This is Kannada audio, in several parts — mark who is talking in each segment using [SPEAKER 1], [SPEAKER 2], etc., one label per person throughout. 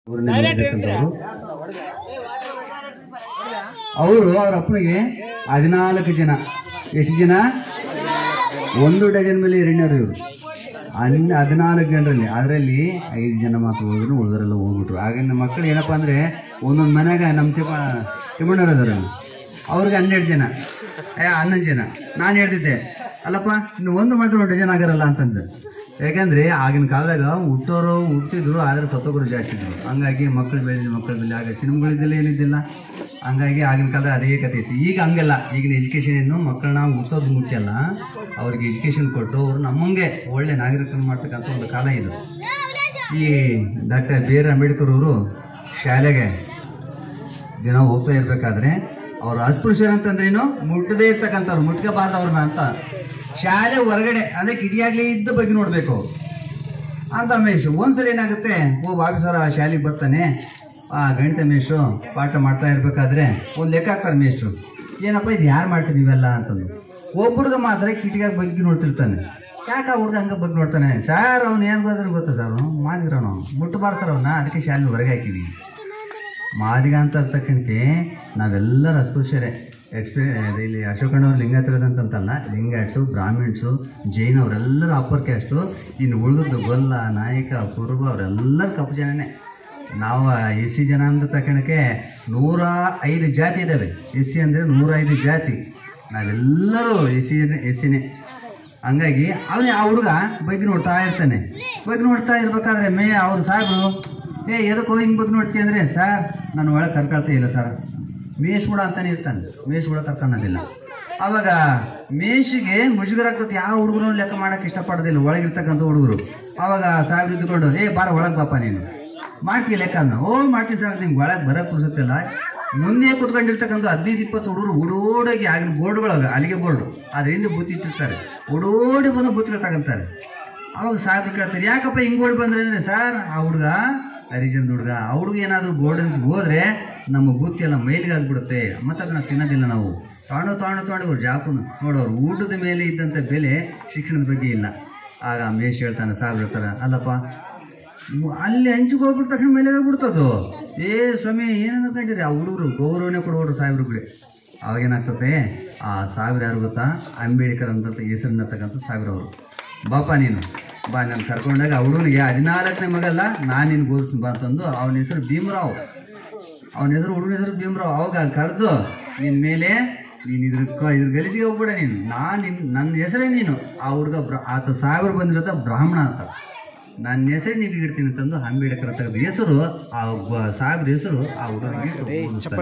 [SPEAKER 1] ಊರನ್ನೇ ನೋಡ್ಬೇಕಂತವ್ರು ಅವರು ಅವ್ರ ಅಪ್ಪನಿಗೆ ಹದಿನಾಲ್ಕು ಜನ ಎಷ್ಟು ಜನ ಒಂದು ಡಜನ್ ಮೇಲೆ ಎರಡನೇರು ಇವರು ಹನ್ ಹದಿನಾಲ್ಕು ಜನರಲ್ಲಿ ಅದರಲ್ಲಿ ಐದು ಜನ ಮಾತ್ರ ಹೋದ್ರು ಉಳಿದರೆಲ್ಲ ಹೋಗ್ಬಿಟ್ರು ಆಗಿನ ಮಕ್ಕಳು ಏನಪ್ಪ ಅಂದರೆ ಒಂದೊಂದು ಮನೆಯಾಗ ನಮ್ಮ ತಿಮ್ಮ ತಿಮ್ಮಣ್ಣವ್ರು ಅದಾರ ಅವ್ರಿಗೆ ಹನ್ನೆರಡು ಜನ ಏ ಹನ್ನೊಂದು ಜನ ನಾನು ಹೇಳ್ತಿದ್ದೆ ಅಲ್ಲಪ್ಪ ಇನ್ನು ಒಂದು ಮಾಡಿದ್ರೆ ಒಂದು ಡಜನ್ ಆಗಿರಲ್ಲ ಅಂತಂದು ಯಾಕಂದ್ರೆ ಆಗಿನ ಕಾಲದಾಗ ಹುಟ್ಟೋರು ಹುಟ್ಟಿದ್ರು ಆದರೆ ಸತ್ತೋಗರು ಜಾಸ್ತಿ ಇದ್ರು ಹಂಗಾಗಿ ಮಕ್ಕಳು ಬೆಳೆದ ಮಕ್ಕಳು ಬೆಳೆ ಆಗ ಸಿನಿಮಾಗಳಿದ್ದಿಲ್ಲ ಏನಿದ್ದಿಲ್ಲ ಹಂಗಾಗಿ ಆಗಿನ ಕಾಲದಾಗ ಅದೇ ಕಥೆ ಇತ್ತು ಈಗ ಹಂಗಲ್ಲ ಈಗಿನ ಎಜುಕೇಷನ್ ಏನು ಮಕ್ಕಳನ್ನ ಹುಡ್ಸೋದು ಮುಖ್ಯ ಅಲ್ಲ ಅವ್ರಿಗೆ ಎಜುಕೇಷನ್ ಕೊಟ್ಟು ಅವರು ನಮ್ಮಂಗೆ ಒಳ್ಳೆ ನಾಗರಿಕರನ್ನು ಮಾಡ್ತಕ್ಕಂಥ ಒಂದು ಕಾಲ ಇದು ಈ ಡಾಕ್ಟರ್ ಬಿ ಆರ್ ಅಂಬೇಡ್ಕರ್ ಅವರು ಶಾಲೆಗೆ ದಿನ ಹೋಗ್ತಾ ಇರ್ಬೇಕಾದ್ರೆ ಅವ್ರು ಅಸ್ಪೃಶ್ಯರು ಅಂತಂದ್ರೇನು ಮುಟ್ಟದೇ ಇರ್ತಕ್ಕಂಥವ್ರು ಮುಟ್ಕೋಬಾರ್ದವ್ರನ್ನ ಅಂತ ಶಾಲೆ ಹೊರಗಡೆ ಅಂದ್ರೆ ಕಿಟಿಯಾಗ್ಲಿ ಇದ್ದ ಬಗ್ಗೆ ನೋಡ್ಬೇಕು ಅಂತ ಮೇಷು ಒಂದ್ಸಲ ಏನಾಗುತ್ತೆ ಓ ಆಫೀಸರ್ ಆ ಶಾಲೆಗೆ ಬರ್ತಾನೆ ಆ ಗಂಟೆ ಮೇಷು ಪಾಠ ಮಾಡ್ತಾ ಇರ್ಬೇಕಾದ್ರೆ ಒಂದು ಲೆಕ್ಕ ಹಾಕ್ತಾರೆ ಮೇಷ್ಟ್ರು ಏನಪ್ಪ ಇದು ಯಾರು ಮಾಡ್ತೀರಿ ಇವೆಲ್ಲ ಅಂತಂದು ಒಬ್ಬ ಹುಡುಗ ಮಾತ್ರ ಕಿಟಿಯಾಗ ಬಗ್ಗೆ ನೋಡ್ತಿರ್ತಾನೆ ಯಾಕೆ ಆ ಹುಡುಗ ಹಂಗೆ ಬಗ್ಗೆ ನೋಡ್ತಾನೆ ಸರ್ ಅವ್ನು ಏನು ಬಂದ್ರೆ ಗೊತ್ತಾ ಸರ್ ಮಾಡಿದ್ರವನು ಮುಟ್ಟಬಾರ್ತಾರ ಅವನ್ನ ಅದಕ್ಕೆ ಶಾಲೆ ಹೊರಗೆ ಹಾಕಿವಿ ಮಾದಿಗ ಅಂತ ಅಂದ ತಕ್ಷಣಕ್ಕೆ ನಾವೆಲ್ಲರೂ ಅಸ್ಪೃಶ್ಯರೇ ಎಕ್ಸ್ಪೀ ಇಲ್ಲಿ ಅಶೋಕಣ್ಣವ್ರು ಲಿಂಗಾಯತರದಂತಂತಲ್ಲ ಲಿಂಗಾಯಟ್ಸು ಬ್ರಾಹ್ಮಿಣ್ಸು ಜೈನ್ ಅವರೆಲ್ಲರೂ ಅಪ್ಪರ್ ಕ್ಯಾಸ್ಟು ಇನ್ನು ಉಳಿದದ್ದು ಗೊಲ್ಲ ನಾಯಕ ಕುರುಬ ಅವರೆಲ್ಲರೂ ಕಪ್ಪು ಜನನೇ ನಾವು ಎಸ್ ಸಿ ಜನ ಅಂದ ತಕ್ಷಣಕ್ಕೆ ನೂರ ಐದು ಜಾತಿ ಇದ್ದಾವೆ ಎಸ್ ಸಿ ಅಂದರೆ ನೂರ ಐದು ಜಾತಿ ನಾವೆಲ್ಲರೂ ಎಸ್ ಸಿ ಎಸ್ ಸಿನೇ ಹಂಗಾಗಿ ಅವನೇ ಆ ಹುಡುಗ ಬಗ್ಗೆ ನೋಡ್ತಾ ಇರ್ತಾನೆ ಬಗ್ಗೆ ನೋಡ್ತಾ ಇರ್ಬೇಕಾದ್ರೆ ಮೇ ಅವ್ರು ಸಾಹೇಬರು ಏ ಎದಕ್ಕೋ ಹಿಂಗೆ ಬಗ್ಗೆ ನೋಡ್ತೀಯ ಅಂದರೆ ಸರ್ ನಾನು ಒಳಗೆ ಕರ್ಕೊಳ್ತಾ ಇಲ್ಲ ಸರ್ ಮೇಷ್ ಕೂಡ ಅಂತಾನೆ ಇರ್ತಾನೆ ಮೇಷ್ ಕೂಡ ಕರ್ಕೊಳ್ಳೋದಿಲ್ಲ ಅವಾಗ ಮೇಷಿಗೆ ಮುಜುಗರ ಆಗ್ತದೆ ಯಾವ ಹುಡುಗರು ಲೆಕ್ಕ ಮಾಡಕ್ಕೆ ಇಷ್ಟಪಡೋದಿಲ್ಲ ಒಳಗಿರ್ತಕ್ಕಂಥ ಹುಡುಗರು ಅವಾಗ ಸಾಹೇಬ್ರು ಇದ್ದುಕೊಂಡು ಏ ಬಾರ ಒಳಗೆ ಬಾಪ ನೀನು ಮಾಡ್ತೀಯ ಲೆಕ್ಕ ಅಂದ ಓ ಮಾಡ್ತೀನಿ ಸರ್ ನಿಂಗೆ ಒಳಗೆ ಬರಕ್ಕೆ ಕುರ್ಸುತ್ತಿಲ್ಲ ಮುಂದೆ ಕುತ್ಕೊಂಡಿರ್ತಕ್ಕಂಥ ಹದಿನೈದು ಇಪ್ಪತ್ತು ಹುಡುಗರು ಓಡೋಡೋಗಿ ಆಗಿನ ಬೋರ್ಡ್ಗಳಾಗ ಅಲ್ಲಿಗೆ ಬೋರ್ಡು ಅದ್ರ ಹಿಂದೆ ಬೂತ್ ಇಟ್ಟಿರ್ತಾರೆ ಓಡೋಡಿ ಬಂದು ಬೂತ್ಗಳು ತಗೊಂತಾರೆ ಅವಾಗ ಸಾಹೇಬ್ರು ಕೇಳ್ತಾರೆ ಯಾಕಪ್ಪ ಹಿಂಗೆ ಓಡಿ ಬಂದ್ರೆ ಅಂದರೆ ಸರ್ ಆ ಹುಡುಗ ಹರಿಜನ್ ಹುಡುಗ ಆ ಹುಡುಗ ಏನಾದರೂ ಬೋರ್ಡನ್ಸ್ಗೆ ಹೋದ್ರೆ ನಮ್ಮ ಬುತ್ತಿ ಎಲ್ಲ ಮೈಲಿಗೆ ಆಗ್ಬಿಡುತ್ತೆ ಮತ್ತೆ ಅದನ್ನ ತಿನ್ನೋದಿಲ್ಲ ನಾವು ತಾಣು ತಾಣು ತಾಣು ಜಾಕು ನೋಡೋರು ಊಟದ ಮೇಲೆ ಇದ್ದಂಥ ಬೆಲೆ ಶಿಕ್ಷಣದ ಬಗ್ಗೆ ಇಲ್ಲ ಆಗ ಮೇಷ್ ಹೇಳ್ತಾನೆ ಸಾಹೇಬ್ರು ಹೇಳ್ತಾರೆ ಅಲ್ಲಪ್ಪ ಇವು ಅಲ್ಲಿ ಹಂಚಿಗೆ ಹೋಗ್ಬಿಟ್ಟ ತಕ್ಷಣ ಮೇಲೆ ಆಗ್ಬಿಡ್ತದು ಏ ಸ್ವಾಮಿ ಏನು ಅನ್ಕೊಂಡಿರಿ ಆ ಹುಡುಗರು ಗೌರವನೇ ಕೊಡೋರು ಸಾಹೇಬ್ರುಗಳೇ ಅವಾಗೇನಾಗ್ತದೆ ಆ ಸಾವಿರ ಯಾರು ಗೊತ್ತಾ ಅಂಬೇಡ್ಕರ್ ಅಂತ ಹೆಸರಿನತಕ್ಕಂಥ ಸಾವಿರ ಅವರು ಬಾಪ ನೀನು ಬಾ ನಾನು ಕರ್ಕೊಂಡಾಗ ಆ ಹುಡುಗನಿಗೆ ಹದಿನಾಲ್ಕನೇ ಮಗಲ್ಲ ನಾನು ನಿನ್ಗೆ ಓದಿಸ್ತೀನಿ ಬಾ ಅಂತಂದು ಅವನ ಹೆಸರು ಭೀಮರಾವ್ ಅವನ ಹೆಸರು ಹುಡುಗನ ಹೆಸರು ಭೀಮರಾವ್ ಅವಾಗ ಕರೆದು ನಿನ್ನ ಮೇಲೆ ನೀನು ಇದ್ರ ಕ- ಇದ್ರ ಗಲೀಜಿಗೆ ಹೋಗ್ಬೇಡ ನೀನು ನಾನು ನಿನ್ ನನ್ನ ಹೆಸರೇ ನೀನು ಆ ಹುಡುಗ ಬ್ರ ಆತ ಸಾವಿರ ಬಂದಿರತ್ತ ಬ್ರಾಹ್ಮಣ ಅಂತ ನನ್ನ ಹೆಸರು ನಿನಗೆ ಇಡ್ತೀನಿ ಅಂತಂದು ಅಂಬೇಡ್ಕರ್ ತೆಗೆದ ಹೆಸರು ಆ ಗ- ಸಾಹೇಬ್ರ ಹೆಸರು ಆ ಹುಡುಗನಿಗೆ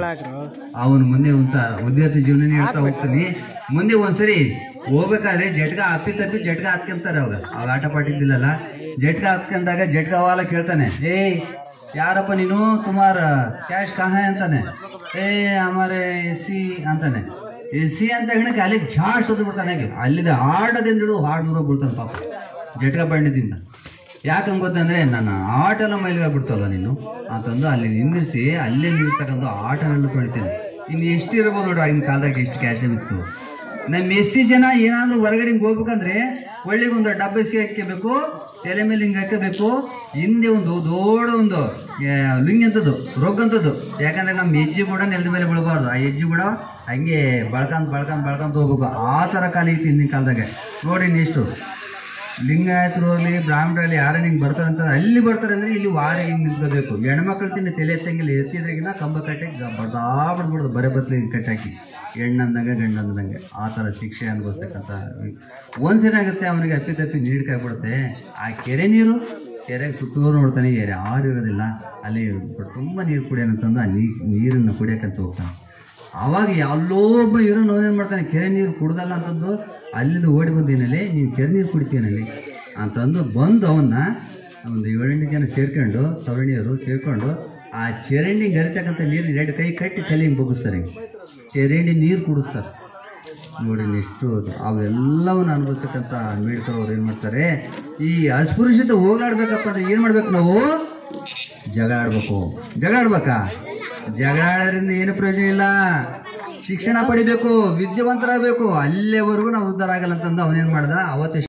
[SPEAKER 1] ಅವನು ಮುಂದೆ ಅಂತ ವಿದ್ಯಾರ್ಥಿ ಜೀವನ ಹೇಳ್ತಾ ಹೋಗ್ತಾನೆ ಮುಂದೆ ಒಂದ್ಸರಿ ಹೋಗ್ಬೇಕಾದ್ರೆ ಜಟ್ಗ ಅಪ್ಪಿ ತಪ್ಪಿ ಜಟ್ಗ ಹತ್ಕೊಂತಾರೆ ಅವಾಗ ಅವಾಗ ಆಟ ಪಾಠ ಇದ್ದಿಲ್ಲಲ್ಲ ಜಟ್ಗ ಹತ್ಕೊಂಡಾಗ ಜಟ್ಗ ವಾಲ ಕೇಳ್ತಾನೆ ಏಯ್ ಯಾರಪ್ಪ ನೀನು ತುಮಾರ್ ಕ್ಯಾಶ್ ಕಹ ಅಂತಾನೆ ಏ ಹಮಾರೆ ಎಸ್ ಸಿ ಅಂತಾನೆ ಎಸ್ ಸಿ ಅಂತ ಹೇಳಕ್ಕೆ ಅಲ್ಲಿ ಝಾಡ್ ಸೋದು ಬಿಡ್ತಾನೆ ಹಾಗೆ ಅಲ್ಲಿಂದ ಆಟದಿಂದ ಹಿಡಿದು ಹಾಡು ದೂರ ಬೀಳ್ತಾನೆ ಪಾಪ ಜಟ್ಗ ಬಂಡಿದಿಂದ ಯಾಕಂಗೆ ಗೊತ್ತಂದ್ರೆ ನನ್ನ ಆಟ ಎಲ್ಲ ಮೈಲಿಗೆ ಬಿಡ್ತಲ್ಲ ನೀನು ಅಂತಂದು ಅಲ್ಲಿ ನಿಂದಿರಿಸಿ ಅಲ್ಲೇ ನಿಲ್ತಕ್ಕಂಥ ಆಟನೆಲ್ಲ ತೊಳಿತೇನೆ ಇನ್ನು ಎಷ್ಟು ಇರ್ಬೋದು ನೋಡ್ರಿ ಆಗಿನ ಕಾಲದಾಗ ಎಷ್ಟು ಕ್ಯಾಲ್ಸಿಯಂ ಇತ್ತು ನಮ್ಮ ಎಸ್ಸಿ ಜನ ಏನಾದರೂ ಹೊರಗಡೆ ಹಿಂಗೆ ಹೋಗ್ಬೇಕಂದ್ರೆ ಒಳ್ಳೆಗೆ ಒಂದು ಡಬ್ಬ ಇಸ್ಕೆ ಹಾಕಬೇಕು ತಲೆ ಮೇಲೆ ಹಿಂಗೆ ಹಾಕಬೇಕು ಹಿಂದೆ ಒಂದು ದೊಡ್ಡ ಒಂದು ಆ, ಲುಂಗಿ ಅಂತದ್ದು ರೊಗ್ ಅಂತದ್ದು ಯಾಕಂದ್ರೆ ನಮ್ಮ ಹೆಜ್ಜೆ ಕೂಡ ನೆಲದ ಮೇಲೆ ಬೀಳಬಾರ್ದು ಆ ಹೆಜ್ಜೆ ಕೂಡ ಹಂಗೆ ಬಳ್ಕಂತ ಬಳ್ಕಂತ ಬಳ್ಕಂತ ಹೋಗ್ಬೇಕು ಆ ಥರ ಕಾಲ ಇತ್ತು ಹಿಂದಿನ ಕಾಲದಾಗ ನೋಡಿ ಇನ್ನೆಷ್ಟು ಲಿಂಗಾಯತರು ಆಗಲಿ ಬ್ರಾಹ್ಮಣರಲ್ಲಿ ಯಾರ ಹಿಂಗೆ ಬರ್ತಾರೆ ಅಂತ ಅಲ್ಲಿ ಬರ್ತಾರೆ ಅಂದ್ರೆ ಇಲ್ಲಿ ವಾರ ಹಿಂಗೆ ನಿಂತ್ಕೋಬೇಕು ಹೆಣ್ಮಕ್ಳು ತಿನ್ನ ತಲೆ ಎತ್ತಂಗಿಲ್ಲ ಎತ್ತಿದ್ರಾಗಿನ ಕಂಬ ಕಟ್ಟಾಕಿ ಬರ್ದಾ ಬಿಡ್ಬಿಡ್ದು ಬರೆ ಬತ್ಲಿ ಕಟ್ಟಾಕಿ ಹೆಣ್ಣಂದಂಗೆ ಗಂಡಂದಂಗೆ ಆ ಥರ ಶಿಕ್ಷೆ ಅನ್ಭವಿಸ್ತಕ್ಕಂಥ ಒಂದ್ಸರಿ ಆಗುತ್ತೆ ಅವನಿಗೆ ಅಪ್ಪಿ ತಪ್ಪಿ ನೀಡ್ಕಾಗ್ಬಿಡುತ್ತೆ ಆ ಕೆರೆ ನೀರು ಕೆರೆಗೆ ಸುತ್ತಲೂ ನೋಡ್ತಾನೆ ಕೆರೆ ಯಾರು ಇರೋದಿಲ್ಲ ಅಲ್ಲಿ ತುಂಬ ನೀರು ಕುಡಿಯೋಣಂತಂದು ಆ ನೀ ನೀರನ್ನು ಕುಡಿಯೋಕ್ಕಂತ ಹೋಗ್ತಾನೆ ಅವಾಗ ಎಲ್ಲೋ ಒಬ್ಬ ಇರೋನು ಅವನೇನು ಮಾಡ್ತಾನೆ ಕೆರೆ ನೀರು ಕುಡ್ದಲ್ಲ ಅಂತಂದು ಅಲ್ಲಿಂದ ಓಡಿ ಬಂದೇನಲ್ಲಿ ನೀನು ಕೆರೆ ನೀರು ಕುಡಿತೀನಲ್ಲಿ ಅಂತಂದು ಬಂದು ಅವನ್ನ ಒಂದು ಏಳೆಂಟು ಜನ ಸೇರ್ಕೊಂಡು ಸವರ್ಣಿಯರು ಸೇರ್ಕೊಂಡು ಆ ಚರಂಡಿ ಗರಿತಕ್ಕಂಥ ನೀರು ಎರಡು ಕೈ ಕಟ್ಟಿ ತಲೆ ಹಿಂಗೆ ಬಗ್ಗಿಸ್ತಾರೆ ಹಿಂಗೆ ಚರಂಡಿ ನೀರು ಕುಡಿಸ್ತಾರೆ ನೋಡಿ ಎಷ್ಟು ಅದು. ಅವೆಲ್ಲವನ್ನು ಅನುಭವಿಸ್ತಕ್ಕಂಥ ಅಂಬೇಡ್ಕರ್ ಅವ್ರು ಏನು ಮಾಡ್ತಾರೆ ಈ ಅಸ್ಪೃಶ್ಯತೆ ಹೋಗ್ಲಾಡ್ಬೇಕಪ್ಪ ಅಂದ್ರೆ ಏನು ಮಾಡ್ಬೇಕು ನಾವು ಜಗಳ ಆಡ್ಬೇಕು ಜಗಳ ಆಡ್ಬೇಕಾ ಜಗಳ ಆಡೋದ್ರಿಂದ ಏನು ಪ್ರಯೋಜನ ಇಲ್ಲ ಶಿಕ್ಷಣ ಪಡಿಬೇಕು ವಿದ್ಯಾವಂತರಾಗಬೇಕು ಅಲ್ಲೇವರೆಗೂ ನಾವು ಉದ್ಧಾರ ಆಗಲ್ಲ ಅಂತಂದು ಅವನೇನು ಮಾಡ್ದ ಅವತ್ತೇ